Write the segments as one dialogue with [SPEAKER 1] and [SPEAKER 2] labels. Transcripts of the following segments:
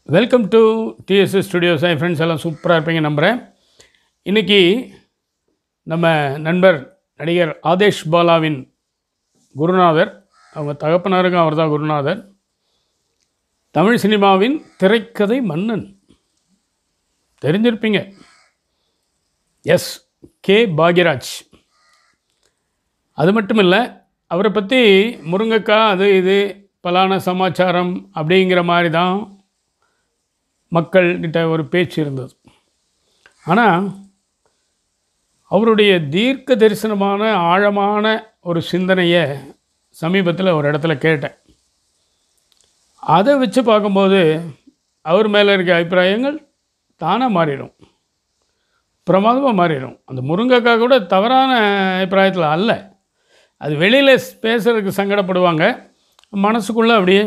[SPEAKER 1] welcome to TSS studios என் friends எல்லாம் சூப்பராக இருப்பீங்க நம்புகிறேன் இன்றைக்கி நம்ம நண்பர் நடிகர் ஆதேஷ் பாலாவின் குருநாதர் அவங்க தகப்பனாருக்கும் அவர் தான் குருநாதர் தமிழ் சினிமாவின் திரைக்கதை மன்னன் தெரிஞ்சிருப்பீங்க எஸ் கே பாக்யராஜ் அது மட்டும் இல்லை அவரை பற்றி முருங்கைக்காய் அது இது பலான சமாச்சாரம் அப்படிங்கிற மாதிரி தான் மக்கள்கிட்ட ஒரு பேச்சு இருந்தது ஆனால் அவருடைய தீர்க்க தரிசனமான ஆழமான ஒரு சிந்தனையை சமீபத்தில் ஒரு இடத்துல கேட்டேன் அதை வச்சு பார்க்கும்போது அவர் மேலே இருக்க அபிப்பிராயங்கள் தானாக மாறிடும் பிரமாதமாக மாறிடும் அந்த முருங்கைக்காய் கூட தவறான அபிப்பிராயத்தில் அல்ல அது வெளியில் பேசுகிறதுக்கு சங்கடப்படுவாங்க மனசுக்குள்ளே அப்படியே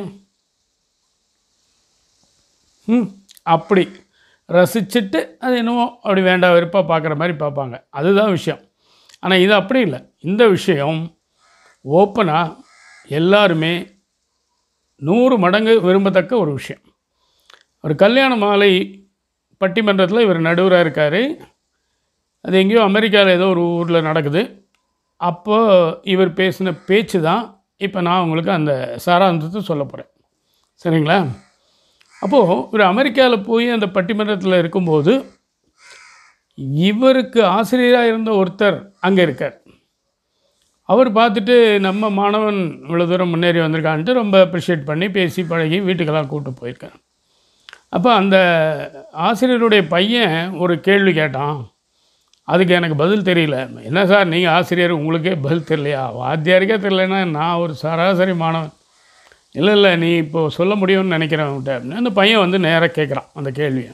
[SPEAKER 1] ம் அப்படி ரசிச்சுட்டு அது என்னமோ அப்படி வேண்டாம் வெறுப்பாக பார்க்குற மாதிரி பார்ப்பாங்க அதுதான் விஷயம் ஆனால் இது அப்படி இல்லை இந்த விஷயம் ஓப்பனாக எல்லாருமே நூறு மடங்கு விரும்பத்தக்க ஒரு விஷயம் ஒரு கல்யாண மாலை பட்டிமன்றத்தில் இவர் நடுவராக இருக்கார் அது எங்கேயோ அமெரிக்காவில் ஏதோ ஒரு ஊரில் நடக்குது அப்போ இவர் பேசின பேச்சு தான் இப்போ நான் உங்களுக்கு அந்த சாராந்தத்தை சொல்ல போகிறேன் சரிங்களா அப்போது இவர் அமெரிக்காவில் போய் அந்த பட்டிமன்றத்தில் இருக்கும்போது இவருக்கு ஆசிரியராக இருந்த ஒருத்தர் அங்கே இருக்கார் அவர் பார்த்துட்டு நம்ம மாணவன் இவ்வளோ தூரம் முன்னேறி வந்திருக்கான்ட்டு ரொம்ப அப்ரிஷியேட் பண்ணி பேசி பழகி வீட்டுக்கெல்லாம் கூப்பிட்டு போயிருக்கார் அப்போ அந்த ஆசிரியருடைய பையன் ஒரு கேள்வி கேட்டான் அதுக்கு எனக்கு பதில் தெரியல என்ன சார் நீங்கள் ஆசிரியர் உங்களுக்கே பதில் தெரியலையா வாத்தியாருக்கே தெரியலன்னா நான் ஒரு சராசரி மாணவன் இல்லை இல்லை நீ இப்போது சொல்ல முடியும்னு நினைக்கிறேன் உன்கிட்ட அப்படின்னு அந்த பையன் வந்து நேராக கேட்குறான் அந்த கேள்வியை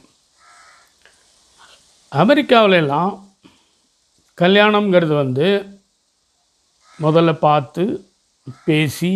[SPEAKER 1] அமெரிக்காவுல எல்லாம் கல்யாணம்ங்கிறது வந்து முதல்ல பார்த்து பேசி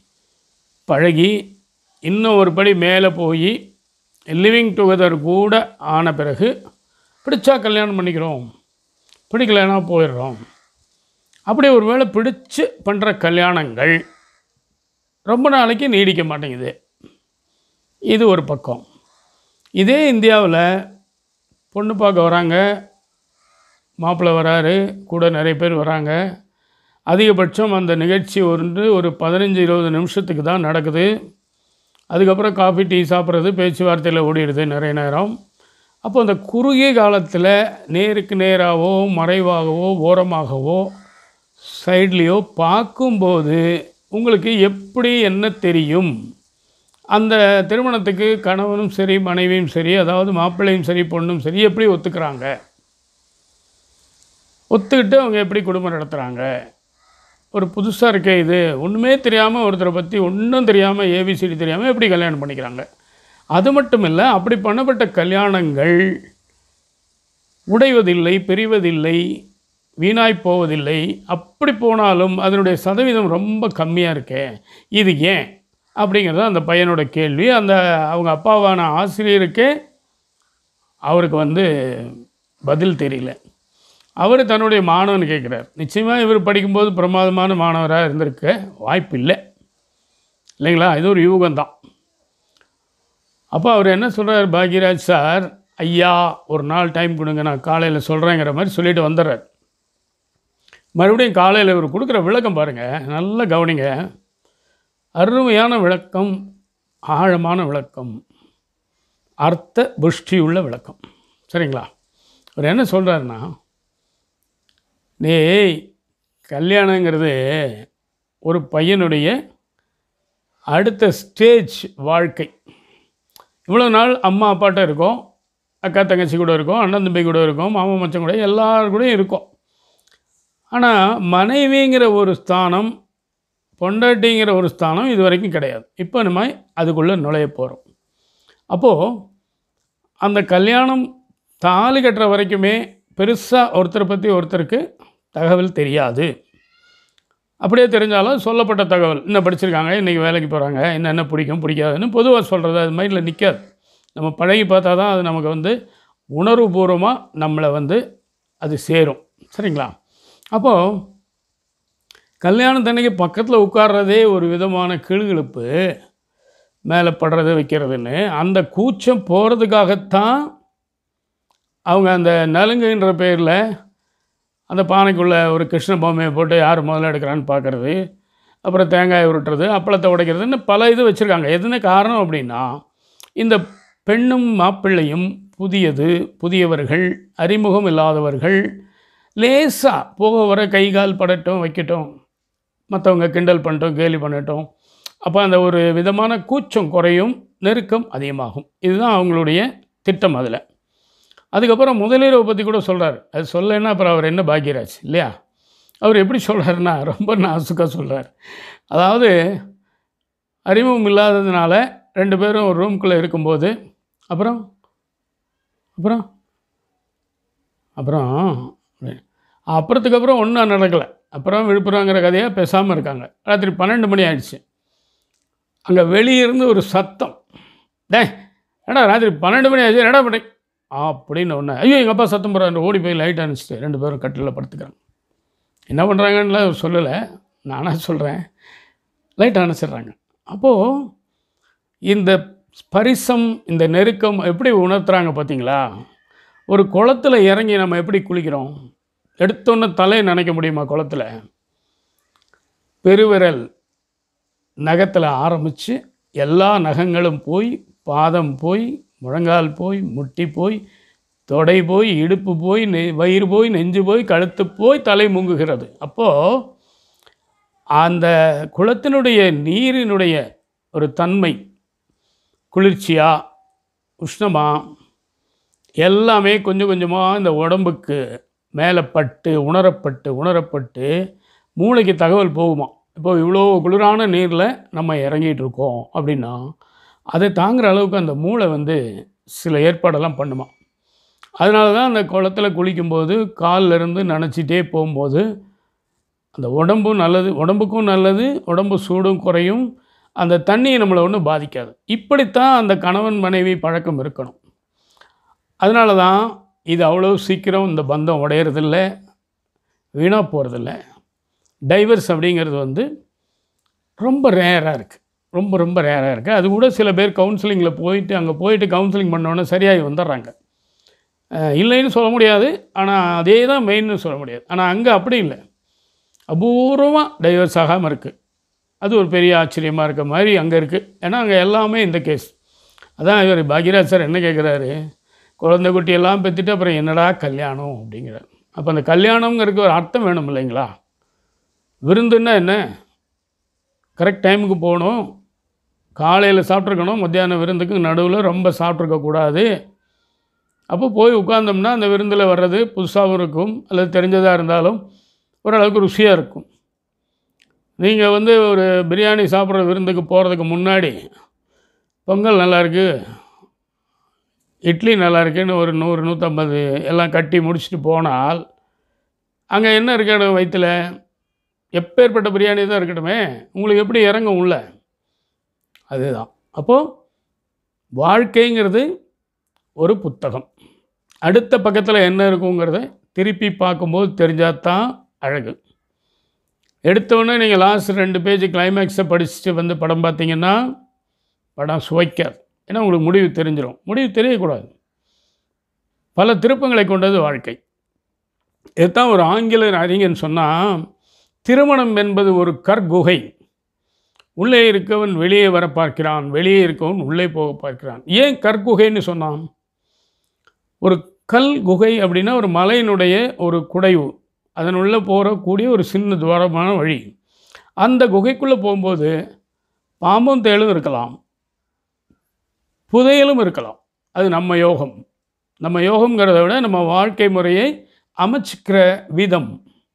[SPEAKER 1] பழகி இன்னும் ஒரு படி மேலே போய் லிவிங் டுகெதர் கூட ஆன பிறகு பிடிச்சா கல்யாணம் பண்ணிக்கிறோம் பிடிக்கலைன்னா போயிடுறோம் அப்படி ஒரு வேளை பிடிச்சு பண்ணுற கல்யாணங்கள் ரொம்ப நாளைக்கு நீடிக்க மாட்டேங்குது இது ஒரு பக்கம் இதே இந்தியாவில் பொண்ணு பார்க்க வராங்க மாப்பிள்ளை வராரு கூட நிறைய பேர் வராங்க அதிகபட்சம் அந்த நிகழ்ச்சி வந்து ஒரு பதினஞ்சு இருபது நிமிஷத்துக்கு தான் நடக்குது அதுக்கப்புறம் காஃபி டீ சாப்பிட்றது பேச்சுவார்த்தையில் ஓடிடுது நிறைய நேரம் அப்போ அந்த குறுகிய காலத்தில் நேருக்கு நேராகவோ மறைவாகவோ ஓரமாகவோ சைட்லேயோ பார்க்கும்போது உங்களுக்கு எப்படி என்ன தெரியும் அந்த திருமணத்துக்கு கணவனும் சரி மனைவியும் சரி அதாவது மாப்பிள்ளையும் சரி பொண்ணும் சரி எப்படி ஒத்துக்கிறாங்க ஒத்துக்கிட்டு அவங்க எப்படி குடும்பம் நடத்துகிறாங்க ஒரு புதுசாக இருக்கே இது ஒன்றுமே தெரியாமல் ஒருத்தரை பற்றி ஒன்றும் தெரியாமல் ஏபிசிடி தெரியாமல் எப்படி கல்யாணம் பண்ணிக்கிறாங்க அது மட்டும் இல்லை அப்படி பண்ணப்பட்ட கல்யாணங்கள் உடைவதில்லை பிரிவதில்லை வீணாய் போவதில்லை அப்படி போனாலும் அதனுடைய சதவீதம் ரொம்ப கம்மியாக இருக்கே இது ஏன் அப்படிங்கிறது அந்த பையனோட கேள்வி அந்த அவங்க அப்பாவான ஆசிரியருக்கே அவருக்கு வந்து பதில் தெரியல அவர் தன்னுடைய மாணவன் கேட்குறார் நிச்சயமாக இவர் படிக்கும்போது பிரமாதமான மாணவராக இருந்திருக்க வாய்ப்பு இல்லை இல்லைங்களா இது ஒரு யூகம்தான் அப்போ அவர் என்ன சொல்கிறார் பாக்யராஜ் சார் ஐயா ஒரு நாள் டைம் கொடுங்க நான் காலையில் சொல்கிறேங்கிற மாதிரி சொல்லிட்டு வந்துடுறார் மறுபடியும் காலையில் இவர் கொடுக்குற விளக்கம் பாருங்கள் நல்லா கவனிங்க அருமையான விளக்கம் ஆழமான விளக்கம் அர்த்த புஷ்டியுள்ள விளக்கம் சரிங்களா அவர் என்ன சொல்கிறாருன்னா டேய் கல்யாணங்கிறது ஒரு பையனுடைய அடுத்த ஸ்டேஜ் வாழ்க்கை இவ்வளோ நாள் அம்மா அப்பாட்ட இருக்கோம் அக்கா தங்கச்சி கூட இருக்கோம் அண்ணன் தம்பி கூட இருக்கோம் மாமா மச்சன் கூட எல்லார் கூடயும் இருக்கோம் ஆனால் மனைவிங்கிற ஒரு ஸ்தானம் பொண்டாட்டிங்கிற ஒரு ஸ்தானம் இது வரைக்கும் கிடையாது இப்போ நம்ம அதுக்குள்ளே நுழைய போகிறோம் அப்போது அந்த கல்யாணம் தாலி கட்டுற வரைக்குமே பெருசாக ஒருத்தரை பற்றி ஒருத்தருக்கு தகவல் தெரியாது அப்படியே தெரிஞ்சாலும் சொல்லப்பட்ட தகவல் இன்னும் படிச்சிருக்காங்க இன்றைக்கி வேலைக்கு போகிறாங்க என்னென்ன பிடிக்கும் பிடிக்காதுன்னு பொதுவாக சொல்கிறது அது மைண்டில் நிற்காது நம்ம பழகி பார்த்தா தான் அது நமக்கு வந்து உணர்வுபூர்வமாக நம்மளை வந்து அது சேரும் சரிங்களா அப்போது கல்யாணத்தன்னைக்கு பக்கத்தில் உட்கார்றதே ஒரு விதமான கிளுகிழுப்பு மேலே படுறது வைக்கிறதுன்னு அந்த கூச்சம் போகிறதுக்காகத்தான் அவங்க அந்த நலுங்குன்ற பேரில் அந்த பானைக்குள்ளே ஒரு கிருஷ்ண பொம்மையை போட்டு யார் முதல்ல எடுக்கிறான்னு பார்க்குறது அப்புறம் தேங்காய் உருட்டுறது அப்பளத்தை உடைக்கிறதுன்னு பல இது வச்சுருக்காங்க எதுன்னு காரணம் அப்படின்னா இந்த பெண்ணும் மாப்பிள்ளையும் புதியது புதியவர்கள் அறிமுகம் இல்லாதவர்கள் லேசாக போக வர கை கால் படட்டும் வைக்கட்டும் மற்றவங்க கிண்டல் பண்ணட்டும் கேலி பண்ணட்டும் அப்போ அந்த ஒரு விதமான கூச்சம் குறையும் நெருக்கம் அதிகமாகும் இதுதான் அவங்களுடைய திட்டம் அதில் அதுக்கப்புறம் முதலீரவை பற்றி கூட சொல்கிறார் அது சொல்லலைன்னா அப்புறம் அவர் என்ன பாக்கியராஜ் இல்லையா அவர் எப்படி சொல்கிறாருன்னா ரொம்ப நாசுக்காக சொல்கிறார் அதாவது அறிமுகம் இல்லாததுனால ரெண்டு பேரும் ஒரு ரூம்குள்ளே இருக்கும்போது அப்புறம் அப்புறம் அப்புறம் அப்புறத்துக்கு அப்புறம் ஒன்றும் நடக்கலை அப்புறம் விழுப்புரங்கிற கதையாக பேசாமல் இருக்காங்க ராத்திரி பன்னெண்டு மணி ஆயிடுச்சு அங்கே வெளியிருந்து ஒரு சத்தம் டேய் ஏடா ராத்திரி பன்னெண்டு மணி ஆச்சு என்னடா பண்ணி அப்படின்னு ஒன்று ஐயோ எங்கள் அப்பா சத்தம் போடுறாரு ஓடி போய் லைட் அணைச்சிட்டு ரெண்டு பேரும் கட்டிலில் படுத்துக்கிறாங்க என்ன பண்ணுறாங்கன்னு அவர் சொல்லலை நானாக சொல்கிறேன் லைட் அணைச்சிடுறாங்க அப்போது இந்த ஸ்பரிசம் இந்த நெருக்கம் எப்படி உணர்த்துறாங்க பார்த்தீங்களா ஒரு குளத்துல இறங்கி நம்ம எப்படி குளிக்கிறோம் எடுத்தோன்னே தலையை நினைக்க முடியுமா குளத்துல பெருவிரல் நகத்தில் ஆரம்பித்து எல்லா நகங்களும் போய் பாதம் போய் முழங்கால் போய் முட்டி போய் தொடை போய் இடுப்பு போய் நெ வயிறு போய் நெஞ்சு போய் கழுத்து போய் தலை முங்குகிறது அப்போது அந்த குளத்தினுடைய நீரினுடைய ஒரு தன்மை குளிர்ச்சியா உஷ்ணமா எல்லாமே கொஞ்சம் கொஞ்சமாக இந்த உடம்புக்கு மேலே பட்டு உணரப்பட்டு உணரப்பட்டு மூளைக்கு தகவல் போகுமா இப்போ இவ்வளோ குளிரான நீரில் நம்ம இறங்கிட்டு இருக்கோம் அப்படின்னா அதை தாங்குற அளவுக்கு அந்த மூளை வந்து சில ஏற்பாடெல்லாம் பண்ணுமா அதனால தான் அந்த குளத்துல குளிக்கும்போது கால்ல இருந்து நனைச்சிட்டே போகும்போது அந்த உடம்பும் நல்லது உடம்புக்கும் நல்லது உடம்பு சூடும் குறையும் அந்த தண்ணியை நம்மளை ஒன்றும் பாதிக்காது இப்படித்தான் அந்த கணவன் மனைவி பழக்கம் இருக்கணும் அதனால தான் இது அவ்வளோ சீக்கிரம் இந்த பந்தம் உடையறதில்ல வீணாக போகிறதில்ல டைவர்ஸ் அப்படிங்கிறது வந்து ரொம்ப ரேராக இருக்குது ரொம்ப ரொம்ப ரேராக இருக்குது அது கூட சில பேர் கவுன்சிலிங்கில் போயிட்டு அங்கே போயிட்டு கவுன்சிலிங் பண்ணோன்னே சரியாகி வந்துடுறாங்க அஹ் இல்லைன்னு சொல்ல முடியாது ஆனால் அதே தான் மெயின்னு சொல்ல முடியாது ஆனால் அங்கே அப்படி இல்லை அபூர்வமாக டைவர்ஸ் ஆகாமல் இருக்குது அது ஒரு பெரிய ஆச்சரியமாக இருக்க மாதிரி அங்கே இருக்குது ஏன்னா அங்கே எல்லாமே இந்த கேஸ் அதான் இவர் பாக்யராஜ் சார் என்ன கேட்குறாரு குழந்தை குட்டியெல்லாம் பெற்றுட்டு அப்புறம் என்னடா கல்யாணம் அப்படிங்கிறார் அப்போ அந்த கல்யாணங்கிறதுக்கு ஒரு அர்த்தம் வேணும் இல்லைங்களா விருந்துன்னா என்ன கரெக்ட் டைமுக்கு போகணும் காலையில் சாப்பிட்ருக்கணும் மத்தியானம் விருந்துக்கு நடுவில் ரொம்ப சாப்பிட்ருக்கக்கூடாது அப்போ போய் உட்கார்ந்தோம்னா அந்த விருந்தில் வர்றது புதுசாகவும் இருக்கும் அல்லது தெரிஞ்சதாக இருந்தாலும் ஓரளவுக்கு ருசியாக இருக்கும் நீங்கள் வந்து ஒரு பிரியாணி சாப்பிட்ற விருந்துக்கு போகிறதுக்கு முன்னாடி பொங்கல் நல்லா இருக்கு இட்லி நல்லா இருக்குன்னு ஒரு நூறு நூற்றம்பது எல்லாம் கட்டி முடிச்சுட்டு போனால் அங்கே என்ன இருக்கணும் வயிற்றில் எப்பேற்பட்ட பிரியாணி தான் இருக்கட்டுமே உங்களுக்கு எப்படி இறங்கும் உள்ள அதுதான் அப்போது வாழ்க்கைங்கிறது ஒரு புத்தகம் அடுத்த பக்கத்தில் என்ன இருக்குங்கிறத திருப்பி பார்க்கும்போது தெரிஞ்சால் தான் அழகு எடுத்தோடனே நீங்கள் லாஸ்ட் ரெண்டு பேஜ் கிளைமேக்ஸை படிச்சுட்டு வந்து படம் பார்த்தீங்கன்னா படம் சுவைக்காது ஏன்னா உங்களுக்கு முடிவு தெரிஞ்சிடும் முடிவு தெரியக்கூடாது பல திருப்பங்களை கொண்டது வாழ்க்கை இதுதான் ஒரு ஆங்கில அறிஞன் சொன்னால் திருமணம் என்பது ஒரு கற்குகை உள்ளே இருக்கவன் வெளியே வர பார்க்கிறான் வெளியே இருக்கவன் உள்ளே போக பார்க்கிறான் ஏன் கற்குகைன்னு சொன்னான் ஒரு கல் குகை அப்படின்னா ஒரு மலையினுடைய ஒரு குடைவு அதனுள்ளே போகக்கூடிய ஒரு சின்ன துவாரமான வழி அந்த குகைக்குள்ளே போகும்போது பாம்பும் தேளும் இருக்கலாம் புதையலும் இருக்கலாம் அது நம்ம யோகம் நம்ம யோகங்கிறத விட நம்ம வாழ்க்கை முறையை அமைச்சிக்கிற விதம்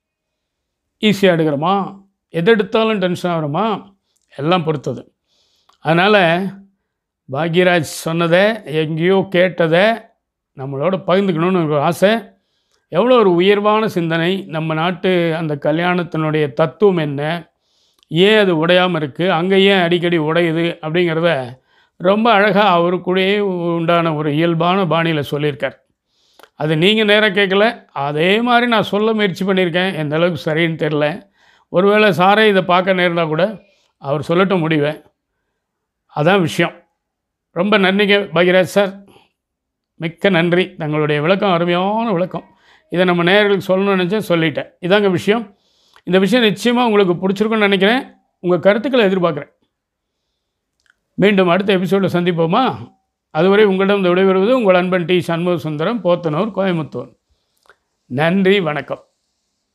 [SPEAKER 1] ஈஸியாக எடுக்கிறோமா எது எடுத்தாலும் டென்ஷன் ஆகிறோமா எல்லாம் பொறுத்தது அதனால் பாக்யராஜ் சொன்னதை எங்கேயோ கேட்டதை நம்மளோட பகிர்ந்துக்கணும்னு எனக்கு ஒரு ஆசை எவ்வளோ ஒரு உயர்வான சிந்தனை நம்ம நாட்டு அந்த கல்யாணத்தினுடைய தத்துவம் என்ன ஏன் அது உடையாமல் இருக்குது அங்கே ஏன் அடிக்கடி உடையுது அப்படிங்கிறத ரொம்ப அழகாக அவருக்குள்ளேயே உண்டான ஒரு இயல்பான பாணியில் சொல்லியிருக்கார் அது நீங்கள் நேராக கேட்கல அதே மாதிரி நான் சொல்ல முயற்சி பண்ணியிருக்கேன் எந்த அளவுக்கு சரின்னு தெரில ஒருவேளை சாரே இதை பார்க்க நேர்ந்தால் கூட அவர் சொல்லட்டும் முடிவை அதான் விஷயம் ரொம்ப நன்றிங்க பகிராஜ் சார் மிக்க நன்றி தங்களுடைய விளக்கம் அருமையான விளக்கம் இதை நம்ம நேயர்களுக்கு சொல்லணும்னு நினச்சேன் சொல்லிட்டேன் இதாங்க விஷயம் இந்த விஷயம் நிச்சயமாக உங்களுக்கு பிடிச்சிருக்குன்னு நினைக்கிறேன் உங்கள் கருத்துக்களை எதிர்பார்க்குறேன் மீண்டும் அடுத்த எபிசோடில் சந்திப்போமா அதுவரை உங்களிடம் இந்த விடைபெறுவது உங்கள் அன்பன் டி சண்முக சுந்தரம் போத்தனூர் கோயம்புத்தூர் நன்றி வணக்கம்